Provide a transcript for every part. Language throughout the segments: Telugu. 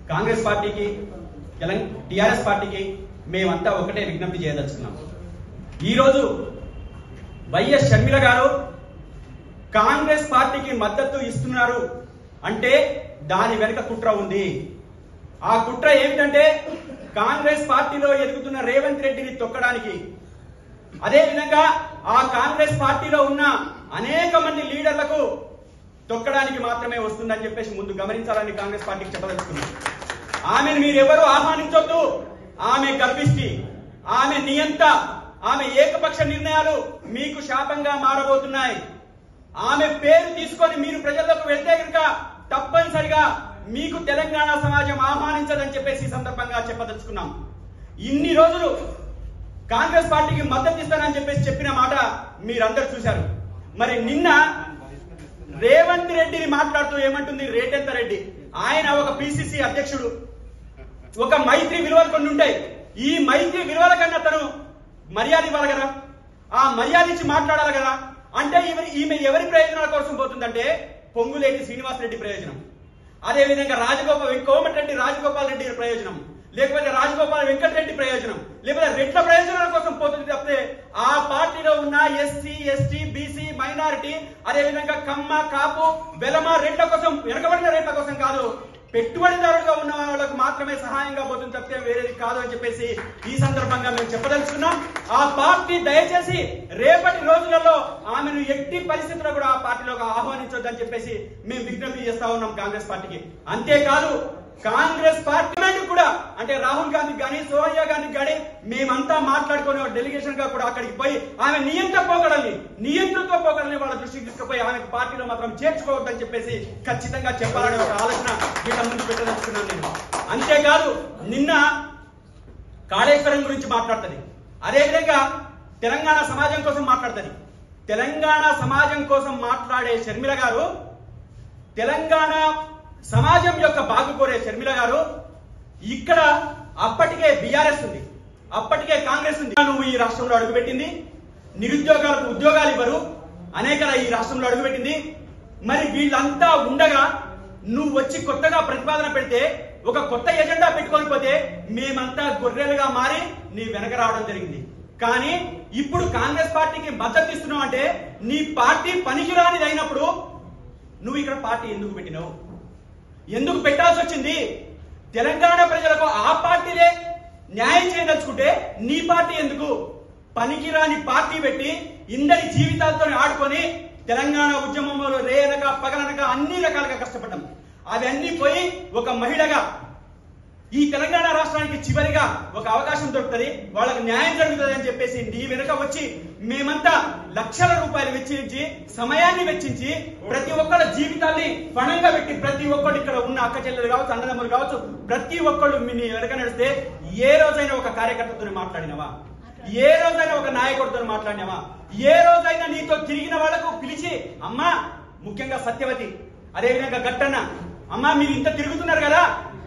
కాంగ్రెస్ పార్టీకి తెలంగాణ టిఆర్ఎస్ పార్టీకి మేమంతా ఒకటే విజ్ఞప్తి చేయదలుచుకున్నాం ఈరోజు వైఎస్ షర్మిల గారు కాంగ్రెస్ పార్టీకి మద్దతు ఇస్తున్నారు అంటే దాని వెనుక కుట్ర ఉంది ఆ కుట్ర ఏమిటంటే కాంగ్రెస్ పార్టీలో ఎదుగుతున్న రేవంత్ రెడ్డిని తొక్కడానికి అదే విధంగా ఆ కాంగ్రెస్ పార్టీలో ఉన్న అనేక మంది లీడర్లకు తొక్కడానికి మాత్రమే వస్తుందని చెప్పేసి ముందు గమనించాలని కాంగ్రెస్ పార్టీకి చెప్పదలుచుకున్నాం ఆమెను మీరెవరు ఆహ్వానించొద్దు ఆమె గర్భిష్టి ఆమె నియంత ఆమె ఏకపక్ష నిర్ణయాలు మీకు శాపంగా మారబోతున్నాయి ఆమె పేరు తీసుకొని మీరు ప్రజల్లోకి వెళ్తే కనుక తప్పనిసరిగా మీకు తెలంగాణ సమాజం ఆహ్వానించదని చెప్పేసి ఈ సందర్భంగా చెప్పదలుచుకున్నాం ఇన్ని రోజులు కాంగ్రెస్ పార్టీకి మద్దతు ఇస్తానని చెప్పేసి చెప్పిన మాట మీరందరూ చూశారు మరి నిన్న రేవంత్ రెడ్డిని మాట్లాడుతూ ఏమంటుంది రేటెంత రెడ్డి ఆయన ఒక పిసిసి అధ్యక్షుడు ఒక మైత్రి విలువలు కొన్ని ఉంటాయి ఈ మైత్రి విలువల కన్నా తను మర్యాద ఇవ్వాలి కదా ఆ మర్యాద ఇచ్చి మాట్లాడాలి కదా అంటే ఈమె ఈమె ఎవరి ప్రయోజనాల కోసం పోతుందంటే పొంగులేటి శ్రీనివాసరెడ్డి ప్రయోజనం అదే విధంగా రాజగోపాల్ కోమటిరెడ్డి రాజగోపాల్ రెడ్డి ప్రయోజనం లేకపోతే రాజగోపాల్ వెంకటరెడ్డి ప్రయోజనం లేకపోతే రెడ్ల ప్రయోజనాల కోసం పోతుంది తప్పితే ఆ పార్టీలో ఉన్న ఎస్సీ ఎస్టీ బీసీ మైనారిటీ అదే విధంగా కమ్మ కాపు వెలమ రెడ్ల కోసం వెనకబడిన రెడ్ల కోసం కాదు పెట్టుబడిదారులుగా ఉన్న వాళ్ళకు మాత్రమే సహాయంగా పోతుంది తప్పితే వేరేది కాదు అని చెప్పేసి ఈ సందర్భంగా మేము చెప్పదలుచుకున్నాం ఆ పార్టీ దయచేసి రేపటి రోజులలో ఆమెను ఎట్టి పరిస్థితుల్లో కూడా ఆ పార్టీలోకి ఆహ్వానించొద్దని చెప్పేసి మేము విజ్ఞప్తి చేస్తా ఉన్నాం కాంగ్రెస్ పార్టీకి అంతేకాదు కాంగ్రెస్ పార్టీ కూడా అంటే రాహుల్ గాంధీ కానీ సోనియా గాంధీ కానీ మేమంతా మాట్లాడుకునే డెలిగేషన్ గా కూడా అక్కడికి పోయి ఆమె నియంత్ర పోకడల్ని నియంత్రణతో పోకడల్ని వాళ్ళ దృష్టికి తీసుకుపోయి ఆమె పార్టీలో మాత్రం చేర్చుకోవద్దని చెప్పేసి ఖచ్చితంగా చెప్పాలనే ఒక ఆలోచన వీళ్ళ ముందు పెట్టదలుచుకున్నాను నేను అంతేకాదు నిన్న కాళేశ్వరం గురించి మాట్లాడుతుంది అదేవిధంగా తెలంగాణ సమాజం కోసం మాట్లాడుతుంది తెలంగాణ సమాజం కోసం మాట్లాడే షర్మిల గారు తెలంగాణ సమాజం యొక్క బాగు కోరే షర్మిల గారు ఇక్కడ అప్పటికే బీఆర్ఎస్ ఉంది అప్పటికే కాంగ్రెస్ ఉంది నువ్వు ఈ రాష్ట్రంలో అడుగుపెట్టింది నిరుద్యోగాలకు ఉద్యోగాలు ఇవ్వరు అనేక ఈ రాష్ట్రంలో అడుగుపెట్టింది మరి వీళ్ళంతా ఉండగా నువ్వు వచ్చి కొత్తగా ప్రతిపాదన పెడితే ఒక కొత్త ఎజెండా పెట్టుకొని పోతే మేమంతా గొర్రెలుగా మారి నీ వెనక రావడం జరిగింది కానీ ఇప్పుడు కాంగ్రెస్ పార్టీకి మద్దతు ఇస్తున్నావు అంటే నీ పార్టీ పనికిరానిది అయినప్పుడు నువ్వు ఇక్కడ పార్టీ ఎందుకు పెట్టినావు ఎందుకు పెట్టాల్సి వచ్చింది తెలంగాణ ప్రజలకు ఆ పార్టీలే న్యాయం చేయదలుచుకుంటే నీ పార్టీ ఎందుకు పనికిరాని పార్టీ పెట్టి ఇందరి జీవితాలతో ఆడుకొని తెలంగాణ ఉద్యమంలో రేనక పగలనక అన్ని రకాలుగా కష్టపడ్డాం అవన్నీ పోయి ఒక మహిళగా ఈ తెలంగాణ రాష్ట్రానికి చివరిగా ఒక అవకాశం దొరుకుతుంది వాళ్ళకి న్యాయం జరుగుతుంది అని చెప్పేసి నీ వెనుక వచ్చి మేమంతా లక్షల రూపాయలు వెచ్చించి సమయాన్ని వెచ్చించి ప్రతి ఒక్కళ్ళ జీవితాన్ని పణంగా పెట్టి ప్రతి ఒక్కళ్ళు ఇక్కడ ఉన్న అక్క చెల్లెలు కావచ్చు అన్నదమ్ములు కావచ్చు ప్రతి ఒక్కళ్ళు మీ నీ వెనక నడిస్తే ఏ రోజైనా ఒక కార్యకర్తతో మాట్లాడినవా ఏ రోజైనా ఒక నాయకుడితో మాట్లాడినావా ఏ రోజైనా నీతో తిరిగిన వాళ్ళకు పిలిచి అమ్మా ముఖ్యంగా సత్యవతి అదేవిధంగా గట్టన్న అమ్మా మీరు ఇంత తిరుగుతున్నారు కదా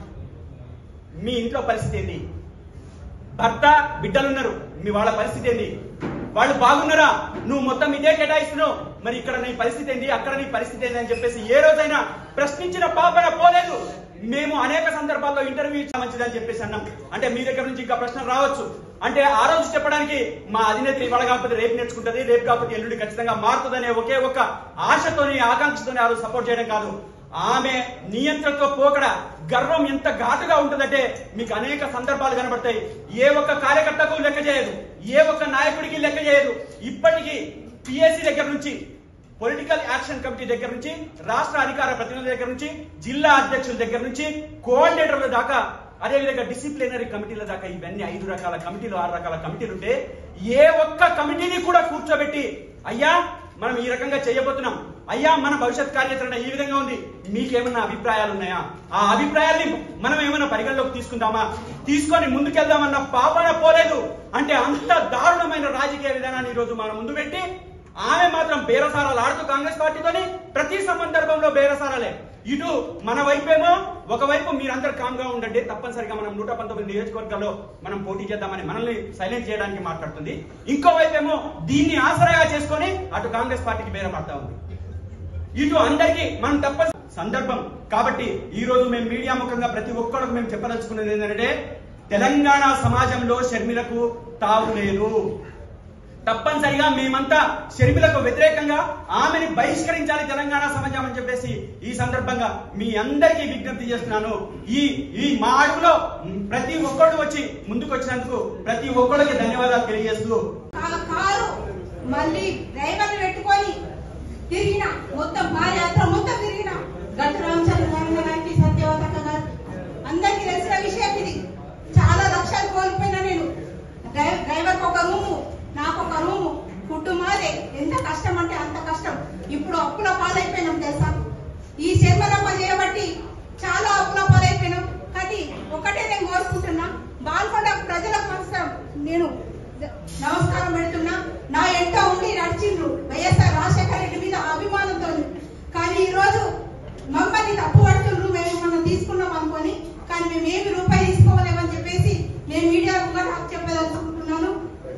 మీ ఇంట్లో పరిస్థితి ఏంటి భర్త బిడ్డలున్నారు మీ వాళ్ళ పరిస్థితి ఏంటి వాళ్ళు బాగున్నారా నువ్వు మొత్తం ఇదే కేటాయిస్తున్నావు మరి ఇక్కడ నీ పరిస్థితి ఏంటి అక్కడ నీ పరిస్థితి ఏంటి అని చెప్పేసి ఏ రోజైనా ప్రశ్నించిన పాపన పోలేదు మేము అనేక సందర్భాల్లో ఇంటర్వ్యూ ఇచ్చా మంచిదని చెప్పేసి అన్నాం అంటే మీ దగ్గర నుంచి ఇంకా ప్రశ్న రావచ్చు అంటే ఆ రోజు చెప్పడానికి మా అధినేత్రి ఇవాళ కాకపోతే రేపు నేర్చుకుంటది రేపు కాకపోతే ఎల్లుండి ఖచ్చితంగా మారుతుందనే ఒకే ఒక్క ఆశతోని ఆకాంక్షతోని ఆ రోజు సపోర్ట్ చేయడం కాదు ఆమె నియంత్రణతో పోకడ గర్వం ఎంత ఘాటుగా ఉంటుందంటే మీకు అనేక సందర్భాలు కనబడతాయి ఏ ఒక్క కార్యకర్తకు లెక్క చేయదు ఏ ఒక్క నాయకుడికి లెక్క చేయదు ఇప్పటికీ పిఎస్సి దగ్గర నుంచి పొలిటికల్ యాక్షన్ కమిటీ దగ్గర నుంచి రాష్ట్ర అధికార ప్రతినిధుల దగ్గర నుంచి జిల్లా అధ్యక్షుల దగ్గర నుంచి కోఆర్డినేటర్ల దాకా అదేవిధంగా డిసిప్లినరీ కమిటీల దాకా ఇవన్నీ ఐదు రకాల కమిటీలు ఆరు రకాల కమిటీలు ఉంటే ఏ ఒక్క కమిటీని కూడా కూర్చోబెట్టి అయ్యా మనం ఈ రకంగా చేయబోతున్నాం అయ్యా మన భవిష్యత్ కార్యాచరణ ఈ విధంగా ఉంది మీకేమన్నా అభిప్రాయాలు ఉన్నాయా ఆ అభిప్రాయాల్ని మనం ఏమైనా పరిగణలోకి తీసుకుందామా తీసుకొని ముందుకెళ్దామన్న పాపన పోలేదు అంటే అంత దారుణమైన రాజకీయ విధానాన్ని ఈ రోజు మన ముందు పెట్టి ఆమె మాత్రం బేరసారాలు ఆడుతూ కాంగ్రెస్ పార్టీతోని ప్రతి సందర్భంలో బేరసారాలే ఇటు మన వైపేమో ఒకవైపు మీరందరూ కామ్గా ఉండండి తప్పనిసరిగా మనం నూట పంతొమ్మిది నియోజకవర్గాల్లో మనం పోటీ చేద్దామని మనల్ని సైలెంట్ చేయడానికి మాట్లాడుతుంది ఇంకో వైపేమో దీన్ని ఆసరాగా చేసుకొని అటు కాంగ్రెస్ పార్టీకి బేరమాడుతా ఉంది ఇటు అందరికీ మనం తప్ప సందర్భం కాబట్టి ఈ రోజు మేము మీడియా ముఖంగా ప్రతి ఒక్కరికి మేము చెప్పదలుచుకున్నది ఏంటంటే తెలంగాణ సమాజంలో షర్మిలకు తావు లేదు తప్పనిసరిగా మేమంతా షర్మిలకు వ్యతిరేకంగా ఆమెని బహిష్కరించాలి తెలంగాణ సమాజం అని చెప్పేసి ఈ సందర్భంగా మీ అందరికీ విజ్ఞప్తి చేస్తున్నాను ఈ ఈ మా అడుగులో ప్రతి ఒక్కరు వచ్చి ముందుకు వచ్చినందుకు ప్రతి ఒక్కరికి ధన్యవాదాలు తెలియజేస్తూ కా- కారు మళ్ళీ డ్రైవర్ పెట్టుకొని తిరిగిన మొత్తం పాదయాత్ర మొత్తం తిరిగిన గట్టు రామచంద్ర గారికి సత్యవతక్క గారు అందరికీ తెలిసిన విషయం ఇది చాలా లక్షలు కోల్పోయినా నేను డ్రై- డ్రైవర్కి ఒక రూము నాకు ఒక రూము ఫుడ్ మాదే ఎంత కష్టం అంటే అంత కష్టం ఇప్పుడు అప్పుల పాలైపోయినాం తెలుసా ఈ శర్మలమ్మ చేయబట్టి చాలా అప్పుల పాలైపోయినాం కానీ ఒకటే నేను కోరుకుంటున్నా బాల్కొండ ప్రజల కోసం నేను నమస్కారం పెడుతున్నా నా ఎంట ఉండి నడిచిండ్రు వైఎస్ఆర్ రాజశేఖర రెడ్డి మీద అభిమానంతో కానీ ఈ రోజు మమ్మల్ని తప్పు పడుతుండ్రు మేము మనం తీసుకున్నాం అనుకొని కానీ మేము ఏమి రూపాయి తీసుకోలేమని చెప్పేసి నేను మీడియా కూడా చెప్పదలుచుకుంటున్నాను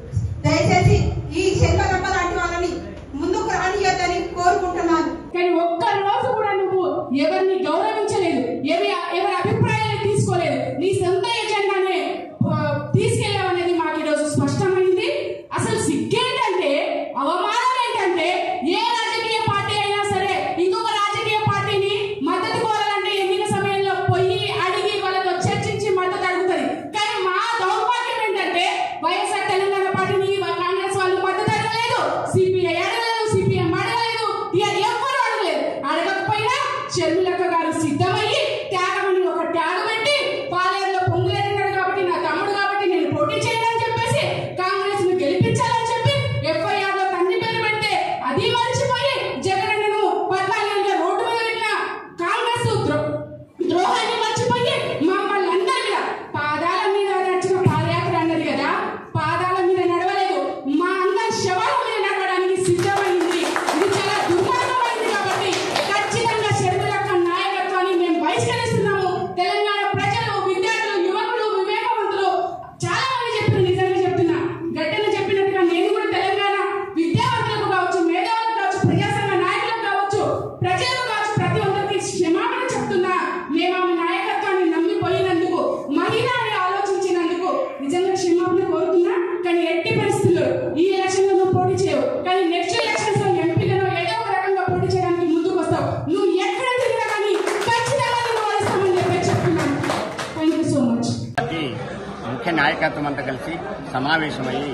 దయచేసి ఈ శర్మలమ్మ లాంటి వాళ్ళని ముందుకు రానియద్దని కోరుకుంటున్నాను కానీ ఒక్క రోజు కూడా నువ్వు ఎవరిని గౌరవించలేదు ఎవరి ఎవరి అభిప్రాయాన్ని తీసుకోలేదు నీ సొంత ఎజెండానే ఆ, తీసుకెళ్ళావనేది మాకు ఈరోజు స్పష్టమైంది అసలు సిగ్గేంటంటే అవమానం ఏంటంటే ఏ రాజకీయ పార్టీ అయినా సరే ఇంకొక రాజకీయ పార్టీని మద్దతు కోరాలంటే ఎన్నిక సమయంలో పోయి అడిగి వాళ్ళతో చర్చించి మద్దతు అడుగుతుంది కానీ మా దౌర్భాగ్యం ఏంటంటే వైఎస్ఆర్ తెలంగాణ పార్టీని కాంగ్రెస్ వాళ్ళు మద్దతు అడగలేదు సిపిఐ అడగలేదు సిపిఎం అడగలేదు టీఆర్ ఎవ్వరు అడగలేదు అడగకపోయినా షర్మిలక్క గారు సిద్ధమయ్యి త్యాగమని ఒక త్యాగం పెట్టి పాలేరులో పొంగులేటున్నాడు కాబట్టి నా తమ్ముడు కాబట్టి నేను పోటీ చేయాలని చెప్పేసి కాంగ్రెస్ ను గెలిపించాలని చెప్పి ఎఫ్ఐఆర్ లో తండ్రి పేరు పెడితే అది మర్చిపోయి జగన్ నేను పద్నాలుగు రోడ్డు మీద పెట్టిన కాంగ్రెస్ ద్రో- ద్రోహాన్ని మర్చిపోయి మమ్మల్ని అందరి మీద పాదాల మీద నడిచిన పాదయాత్ర అన్నది కదా పాదాల మీద నడవలేదు మా అందరి శవాల మీద నడవడానికి సిద్ధమైంది ఇది చాలా దుర్మార్గమైంది కాబట్టి ఖచ్చితంగా షర్మిలక్క నాయకత్వాన్ని మేము బహిష్కరిస్తున్నాము తెలంగాణ ప్రజలు విద్యార్థులు యువకులు వివేకవంతులు చాలా మంది చెప్పిన నిజంగా చెప్తున్నా గట్టెన చెప్పినట్టుగా నేను కూడా తెలంగాణ విద్యావంతులకు కావచ్చు మేధావులకు కావచ్చు ప్రజాసంఘ నాయకులకు కావచ్చు ప్రజలకు కావచ్చు ప్రతి ఒక్కరికి క్షమాపణ చెప్తున్నా మేము ఆమె నాయకత్వాన్ని నమ్మిపోయినందుకు మహిళ అని ఆలోచించినందుకు నిజంగా క్షమాపణ కోరుతున్నా కానీ ఎట్టి పరిస్థితుల్లో ఈ ఎలక్షన్ లో నువ్వు పోటీ చేయవు కానీ నెక్స్ట్ ఎలక్షన్స్ లో ఎంపీలను ఏదో ఒక రకంగా పోటీ చేయడానికి ముందుకు వస్తావు నువ్వు ఎక్కడ తిరిగినా కానీ ఖచ్చితంగా నువ్వు ఓడిస్తామని చెప్పి చెప్తున్నాను thank you so much party ముఖ్య నాయకత్వం అంతా కలిసి సమావేశమయ్యి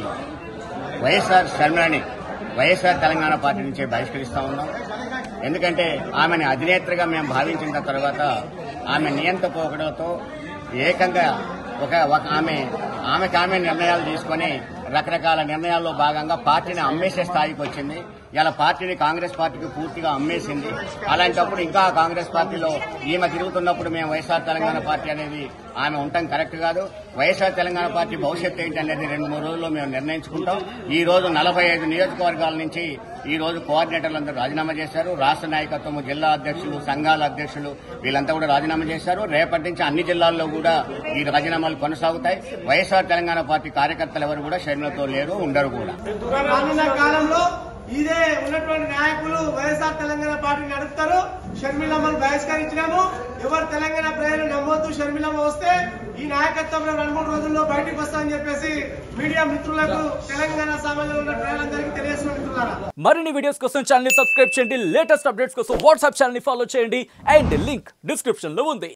వైఎస్ఆర్ శర్మలని వైఎస్ఆర్ తెలంగాణ పార్టీ నుంచే బహిష్కరిస్తా ఉన్నాం ఎందుకంటే ఆమెని అధినేత్రిగా మేము భావించిన తర్వాత ఆమె నియంత పోకడలతో ఏకంగా ఒక ఒక ఆమె ఆమెకి ఆమె నిర్ణయాలు తీసుకొని రకరకాల నిర్ణయాల్లో భాగంగా పార్టీని అమ్మేసే స్థాయికి వచ్చింది ఇలా పార్టీని కాంగ్రెస్ పార్టీకి పూర్తిగా అమ్మేసింది అలాంటప్పుడు ఇంకా కాంగ్రెస్ పార్టీలో ఈమె తిరుగుతున్నప్పుడు మేము వైఎస్ఆర్ తెలంగాణ పార్టీ అనేది ఆమె ఉండటం కరెక్ట్ కాదు వైఎస్ఆర్ తెలంగాణ పార్టీ భవిష్యత్తు ఏంటి అనేది రెండు మూడు రోజుల్లో మేము నిర్ణయించుకుంటాం ఈ రోజు నలభై ఐదు నియోజకవర్గాల నుంచి ఈ రోజు కోఆర్డినేటర్లు అందరూ రాజీనామా చేశారు రాష్ట్ర నాయకత్వం జిల్లా అధ్యక్షులు సంఘాల అధ్యక్షులు వీళ్ళంతా కూడా రాజీనామా చేశారు రేపటి నుంచి అన్ని జిల్లాల్లో కూడా ఈ రాజీనామాలు కొనసాగుతాయి వైఎస్ఆర్ తెలంగాణ పార్టీ కార్యకర్తలు ఎవరు కూడా షర్మిలతో లేరు ఉండరు కూడా రానున్న కాలంలో ఇదే ఉన్నటువంటి నాయకులు వైఎస్ఆర్ తెలంగాణ పార్టీ నడుపుతారు షర్మిలమ్మను బహిష్కరించినాము ఎవరు తెలంగాణ ప్రజలు నమ్మొద్దు షర్మిలమ్మ వస్తే ఈ నాయకత్వంలో రెండు మూడు రోజుల్లో బయటకు వస్తామని చెప్పేసి మీడియా మిత్రులకు తెలంగాణ సభలో ఉన్న ప్రజలందరికీ తెలియజేసిన మిత్రులారా మరిన్ని వీడియోస్ కోసం ఛానల్ ని సబ్స్క్రైబ్ చేయండి లేటెస్ట్ అప్డేట్స్ కోసం వాట్సాప్ ఛానల్ ని ఫాలో చేయండి అండ్ లింక్ డిస్క్రిప్షన్ లో ఉంది